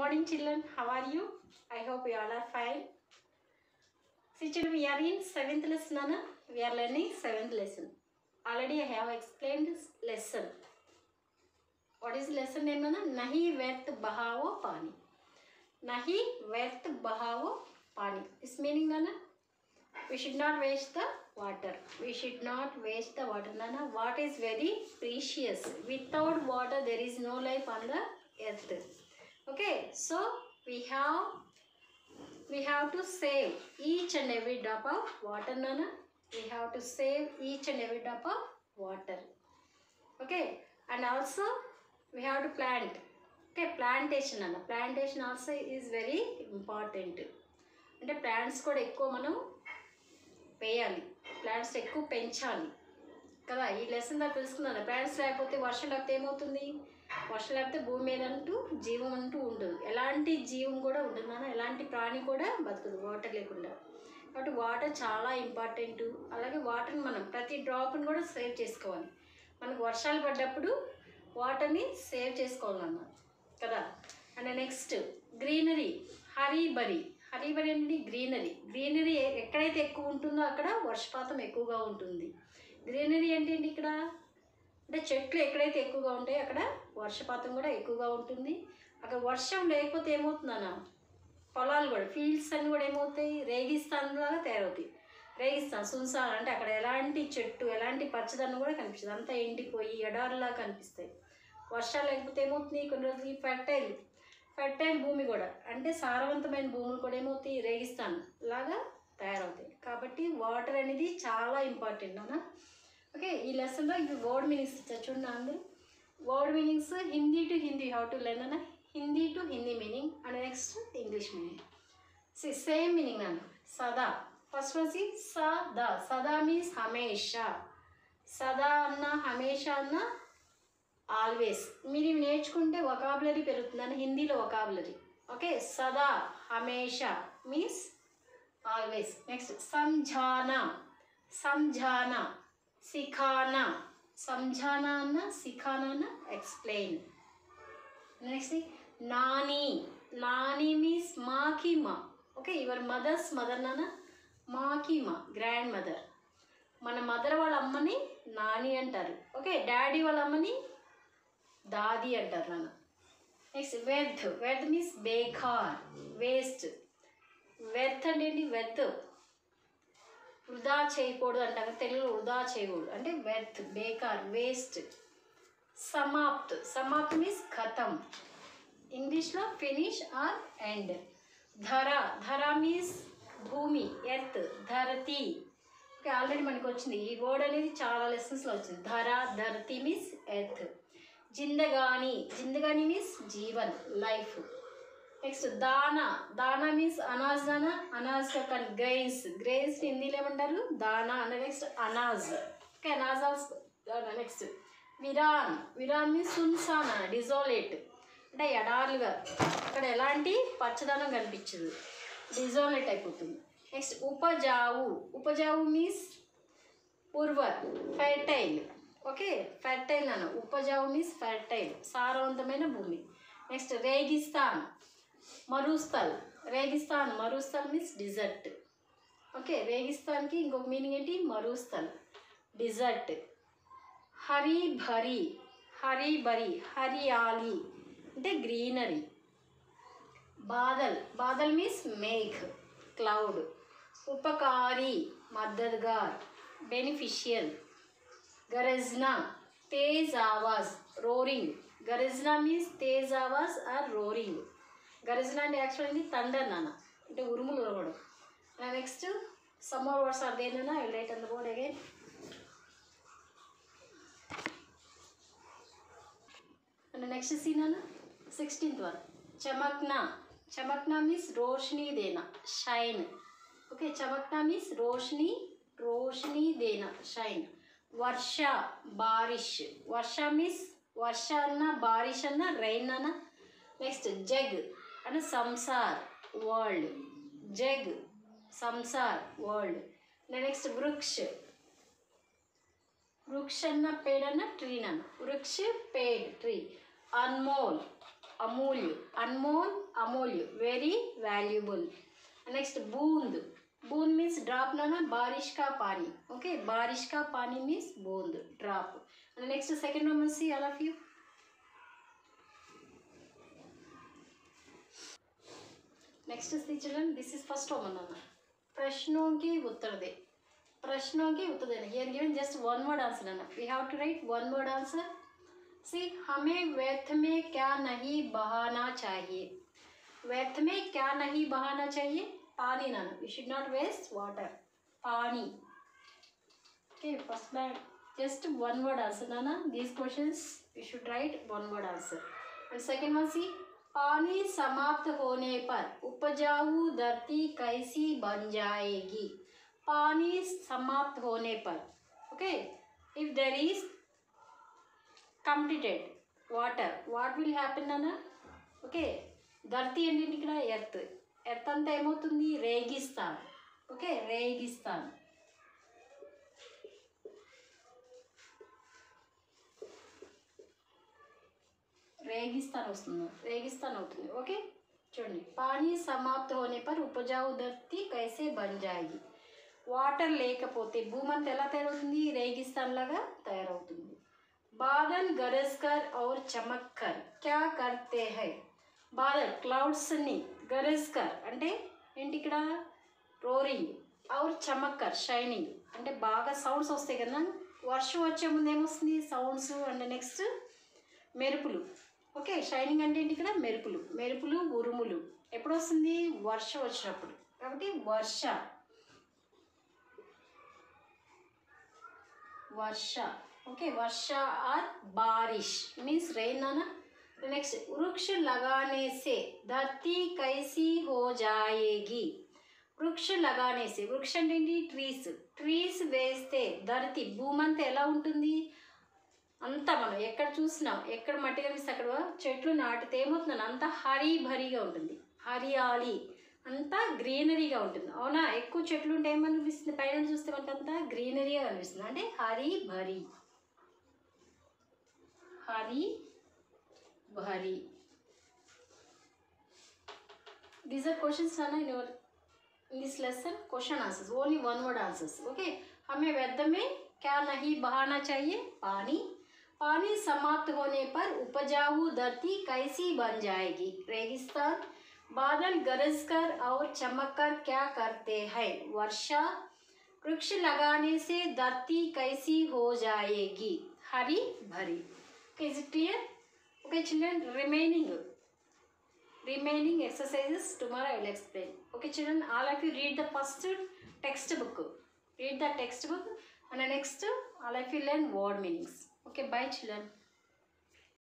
morning, children. How are you? I hope you all are fine. See, children, we are in seventh lesson. Anna. We are learning seventh lesson. Already I have explained this lesson. What is lesson name? Anna? Nahi व्यर्थ बहावो पानी. Nahi व्यर्थ बहावो पानी. This meaning, Nana? We should not waste the water. We should not waste the water. Nana, water is very precious. Without water, there is no life on the earth. Okay, so we have we have to save each and every drop of water, Nana. We have to save each and every drop of water. Okay, and also we have to plant. Okay, plantation అన్న plantation also is very important అంటే plants కూడా ఎక్కువ మనం వేయాలి plants ఎక్కువ పెంచాలి కదా ఈ లెసన్ దాకా తెలుసుకున్నాను ప్లాంట్స్ లేకపోతే వర్షం లేకపోతే ఏమవుతుంది వర్షం లేకపోతే భూమి మీద అంటూ జీవం అంటూ ఉండదు ఎలాంటి జీవం కూడా ఉండదు ఎలాంటి ప్రాణి కూడా బతకదు వాటర్ లేకుండా కాబట్టి వాటర్ చాలా ఇంపార్టెంట్ అలాగే వాటర్ని మనం ప్రతి డ్రాప్ని కూడా సేవ్ చేసుకోవాలి మనకు వర్షాలు పడ్డప్పుడు వాటర్ని సేవ్ చేసుకోవాలన్నమాట కదా అండ్ నెక్స్ట్ గ్రీనరీ హరీబరీ హరీబరీ అంటే గ్రీనరీ గ్రీనరీ ఎక్కడైతే ఎక్కువ ఉంటుందో అక్కడ వర్షపాతం ఎక్కువగా ఉంటుంది గ్రీనరీ అంటే ఏంటి ఇక్కడ అంటే చెట్లు ఎక్కడైతే ఎక్కువగా ఉంటాయో అక్కడ వర్షపాతం కూడా ఎక్కువగా ఉంటుంది అక్కడ వర్షం లేకపోతే ఏమవుతుందన్న పొలాలు కూడా ఫీల్డ్స్ అన్నీ కూడా ఏమవుతాయి రేగిస్తాన్ లాగా తయారవుతాయి రేగిస్తాన్ సున్సాన్ అంటే అక్కడ ఎలాంటి చెట్టు ఎలాంటి పచ్చదనం కూడా కనిపిస్తుంది అంతా ఎండిపోయి ఎడారిలా కనిపిస్తాయి వర్షాలు లేకపోతే ఏమవుతుంది కొన్ని రోజులకి ఫెర్టైల్ ఫెర్టైల్ భూమి కూడా అంటే సారవంతమైన భూములు కూడా ఏమవుతాయి రేగిస్తాన్ లాగా తయారవుతాయి కాబట్టి వాటర్ అనేది చాలా ఇంపార్టెంట్ అన్న ఓకే ఈ లెసన్లో ఇంక వర్డ్ మీనింగ్స్ ఇచ్చారు చూడండి అందరూ word meanings Hindi to Hindi how to learn అన్న Hindi to Hindi meaning and next English meaning see same meaning నాన్న సదా ఫస్ట్ వన్ సి సదా సదా మీన్స్ హమేషా సదా అన్న హమేషా అన్న ఆల్వేస్ మీరు ఇవి నేర్చుకుంటే వొకాబులరీ పెరుగుతుందని హిందీలో వొకాబులరీ ఓకే సదా హమేషా మీన్స్ ఆల్వేస్ నెక్స్ట్ సంఝానా సంఝానా సిఖానా సంఝానా అన్న సిఖానా అన్న ఎక్స్ప్లెయిన్ నెక్స్ట్ నాని నాని మీన్స్ మాకి మా ఓకే యువర్ మదర్స్ మదర్ నాన్న మాకి మా గ్రాండ్ మదర్ మన మదర్ వాళ్ళ అమ్మని నాని అంటారు ఓకే డాడీ వాళ్ళ అమ్మని దాది అంటారు నాన్న నెక్స్ట్ వెర్త్ వెర్త్ మీన్స్ బేకార్ వేస్ట్ వెర్త్ అంటే ఏంటి వెర్త్ వృధా చేయకూడదు అంటారు తెలుగులో వృధా చేయకూడదు అంటే వెర్త్ బేకార్ వేస్ట్ సమాప్త్ సమాప్త్ మీన్స్ ఖతం ఇంగ్లీష్లో ఫినిష్ ఆర్ ఎండ్ ధర ధర మీన్స్ భూమి ఎర్త్ ధరతి ఓకే ఆల్రెడీ మనకు వచ్చింది ఈ వర్డ్ అనేది చాలా లెసన్స్లో వచ్చింది ధర ధరతి మీన్స్ ఎర్త్ జిందగాని జిందగాని మీన్స్ జీవన్ లైఫ్ నెక్స్ట్ దానా దానా మీన్స్ అనాజ్ దానా అనాజ్ కన్ గ్రెయిన్స్ గ్రెయిన్స్ హిందీలో ఏమంటారు దానా అంటే నెక్స్ట్ అనాజ్ ఓకే అనాజ్ ఆల్సో నెక్స్ట్ విరాన్ విరాన్ మీన్స్ సున్సానా డిజోలేట్ అంటే ఎడార్లుగా అక్కడ ఎలాంటి పచ్చదనం కనిపించదు డిజోలేట్ అయిపోతుంది నెక్స్ట్ ఉపజావు ఉపజావు మీన్స్ ఉర్వర్ ఫెర్టైల్ ఓకే ఫెర్టైల్ అన్న ఉపజావు మీన్స్ ఫెర్టైల్ సారవంతమైన భూమి నెక్స్ట్ రేగిస్తాన్ మరుస్థల్ రేగిస్తాన్ మరుస్థల్ మీన్స్ డిజర్ట్ ఓకే రేగిస్తాన్కి ఇంకొక మీనింగ్ ఏంటి మరుస్థల్ డిజర్ట్ హరి భరి హరి భరి హరియాలి అంటే గ్రీనరీ బాదల్ బాదల్ మీన్స్ మేఘ్ క్లౌడ్ ఉపకారి మద్దతుగార్ బెనిఫిషియల్ గరజ్నా తేజ్ ఆవాజ్ రోరింగ్ గరజ్నా మీన్స్ తేజ్ ఆవాజ్ ఆర్ రోరింగ్ గరజ్నా అంటే యాక్చువల్లీ తండర్ నాన్న అంటే ఉరుములు ఉరవడం నెక్స్ట్ సమ్మర్ వర్డ్స్ ఆర్ దేనన్నా I write on the board again and next scene అన్న సిక్స్టీన్త్ వన్ చమక్నా చమక్నా మీన్స్ రోషనీ దేనా షైన్ ఓకే చమక్నా మీన్స్ రోషనీ రోషనీ దేనా షైన్ వర్ష బారిష్ వర్ష మీన్స్ వర్ష అన్న బారిష్ అన్న రైన్ అన్న నెక్స్ట్ జగ్ అన్న సంసార్ వరల్డ్ జగ్ సంసార్ వరల్డ్ నెక్స్ట్ వృక్ష వృక్ష అన్న పేడ్ అన్న ట్రీ అన్న వృక్ష పేడ్ ట్రీ అన్మోల్ अमूल्य अनमोल अमूल्य वेरी वैल्यूबल नेक्स्ट बूंद बूंद मीन्स ड्रॉप ना ना बारिश का पानी ओके बारिश का पानी मीन्स बूंद drop and next second one see all of you next see children this is first one nana प्रश्नों के उत्तर दे प्रश्नों के उत्तर देना here given just one word answer nana we have to write one word answer see हमें व्यर्थ में क्या नहीं बहाना चाहिए व्यर्थ में क्या नहीं बहाना चाहिए पानी ना you should not waste water पानी okay first bag just one word answer nana these questions you should write one word answer and second one see पानी समाप्त होने पर उपजाऊ धरती कैसी बन जाएगी पानी समाप्त होने पर okay if there is completed water what will happen nana okay ధర్తి ఏంటి ఇక్కడ ఎర్త్ ఎర్త్ అంతా ఏమవుతుంది రేగిస్తాన్ ఓకే రేగిస్తాన్ रेगिस्तान వస్తుంది रेगिस्तान అవుతుంది ఓకే చూడండి పానీ సమాప్త होने पर उपजाऊ धरती कैसे बन जाएगी వాటర్ లేకపోతే భూమి అంతా ఎలా తయారవుతుంది రేగిస్తాన్ లాగా తయారవుతుంది బాదల్ గరజ్కర్ ఔర్ చమక్కర్ క్యా కర్తే హై బాదల్ క్లౌడ్స్ని గరజ్కర్ అంటే ఏంటి ఇక్కడ రోరింగ్ ఔర్ చమక్కర్ షైనింగ్ అంటే బాగా సౌండ్స్ వస్తాయి కదా వర్షం వచ్చే ముందు ఏమొస్తుంది సౌండ్స్ అండ్ నెక్స్ట్ మెరుపులు ఓకే షైనింగ్ అంటే ఏంటి ఇక్కడ మెరుపులు మెరుపులు ఉరుములు ఎప్పుడు వస్తుంది వర్షం వచ్చినప్పుడు కాబట్టి వర్ష వర్ష ఓకే వర్ష ఆర్ బారిష్ మీన్స్ రెయిన్ అనా నెక్స్ట్ వృక్ష लगाने से धरती कैसी हो जाएगी వృక్ష लगाने से వృక్ష అంటే ఏంటి ట్రీస్ ట్రీస్ వేస్తే ధరతి భూమి అంతా ఎలా ఉంటుంది అంతా మనం ఎక్కడ చూసినాం ఎక్కడ మట్టి కనిపిస్తే అక్కడ చెట్లు నాటితే ఏమవుతుంది అంతా హరీ భరీగా ఉంటుంది హరియాలి అంతా గ్రీనరీగా ఉంటుంది అవునా ఎక్కువ చెట్లు ఉంటే ఏమనిపిస్తుంది పైన చూస్తే మనకు అంతా గ్రీనరీగా కనిపిస్తుంది అంటే హరి భరీ హరి భరీ దీస్ ఆర్ క్వశ్చన్స్ అన్న in your in this lesson question answers only one word answers okay हमें व्यर्थ में क्या नहीं बहाना चाहिए पानी पानी समाप्त होने पर उपजाऊ धरती कैसी बन जाएगी रेगिस्तान बादल गरज कर और चमक कर क्या करते हैं वर्षा वृक्ष लगाने से धरती कैसी हो जाएगी हरी भरी okay, is it clear okay children remaining remaining exercises tomorrow I will explain. Okay, children, all of you read the first textbook. Read the textbook and the next all of you learn word meanings. Okay, bye, children.